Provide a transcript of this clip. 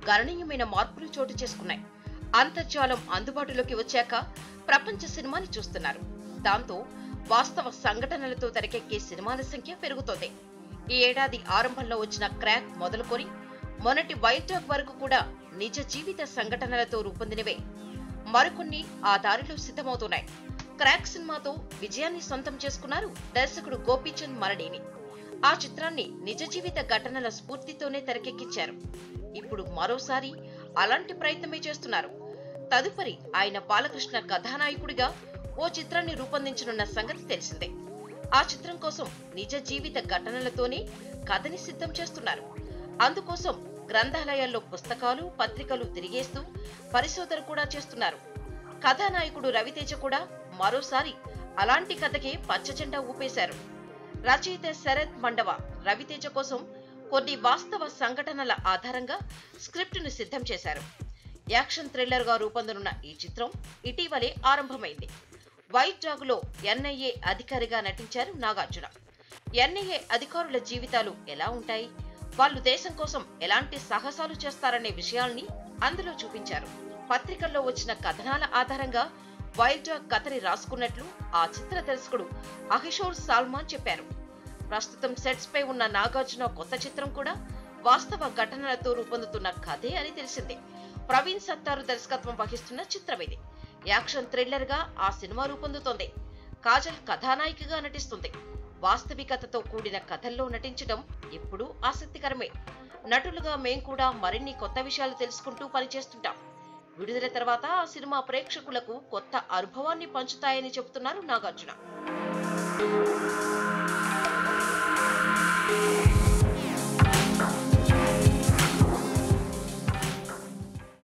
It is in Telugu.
గణనీయమైన మార్పులు చోటు చేసుకున్నాయి అంతర్జాలం అందుబాటులోకి వచ్చాక ప్రపంచ సినిమాని చూస్తున్నారు దాంతో వాస్తవ సంఘటనలతో తెరకెక్కే సినిమాల సంఖ్య పెరుగుతోంది ఈ ఏడాది ఆరంభంలో వచ్చిన క్రాక్ మొదలుకొని మొన్నటి వైల్డ్ డాగ్ వరకు కూడా నిజ జీవిత సంఘటనలతో రూపొందినవే మరికొన్ని ఆ దారిలో సిద్ధమవుతున్నాయి క్రాక్ సినిమాతో విజయాన్ని సొంతం చేసుకున్నారు దర్శకుడు గోపీచంద్ మరడీని ఆ చిత్రాన్ని నిజ జీవిత ఘటనల స్ఫూర్తితోనే తెరకెక్కించారు ఇప్పుడు మరోసారి అలాంటి ప్రయత్నమే చేస్తున్నారు తదుపరి ఆయన బాలకృష్ణ కథానాయకుడిగా ఓ చిత్రాన్ని రూపొందించనున్న సంగతి తెలిసిందే ఆ చిత్రం కోసం నిజ జీవిత ఘటనలతోనే కథని సిద్ధం చేస్తున్నారు అందుకోసం గ్రంథాలయాల్లో పుస్తకాలు పత్రికలు తిరిగేస్తూ పరిశోధన కూడా చేస్తున్నారు కథానాయకుడు రవితేజ కూడా మరోసారి అలాంటి కథకే పచ్చజెండా ఊపేశారు రచయిత శరత్ మండవ రవితేజ కోసం కొన్ని వాస్తవ సంఘటనల ఆధారంగా స్క్రిప్టును సిద్ధం చేశారు యాక్షన్ థ్రిల్లర్ గా రూపొందనున్న ఈ చిత్రం ఇటీవలే ఆరంభమైంది వైట్ డాగ్ లో ఎన్ఐఏ అధికారిగా నటించారు నాగార్జున ఎన్ఐఏ అధికారుల జీవితాలు ఎలా ఉంటాయి వాళ్ళు దేశం కోసం ఎలాంటి సాహసాలు చేస్తారనే విషయాల్ని అందులో చూపించారు పత్రికల్లో వచ్చిన కథనాల ఆధారంగా వైల్డ్ డాగ్ కథని రాసుకున్నట్లు ఆ చిత్ర దర్శకుడు అకిషోర్ సాల్మాన్ చెప్పారు ప్రస్తుతం సెట్స్ పై ఉన్న నాగార్జున కొత్త చిత్రం కూడా వాస్తవ ఘటనలతో రూపొందుతున్న కథే అని తెలిసిందే ప్రవీణ్ సత్తారు దర్శకత్వం వహిస్తున్న చిత్రం ఇది యాక్షన్ థ్రిల్లర్ గా ఆ సినిమా రూపొందుతోంది కాజల్ కథానాయికగా నటిస్తుంది వాస్తవికతతో కూడిన కథల్లో నటించడం ఎప్పుడూ ఆసక్తికరమే నటులుగా మేం కూడా మరిన్ని కొత్త విషయాలు తెలుసుకుంటూ పనిచేస్తుంటాం విడుదల తర్వాత ఆ సినిమా ప్రేక్షకులకు కొత్త అనుభవాన్ని పంచుతాయని చెబుతున్నారు నాగార్జున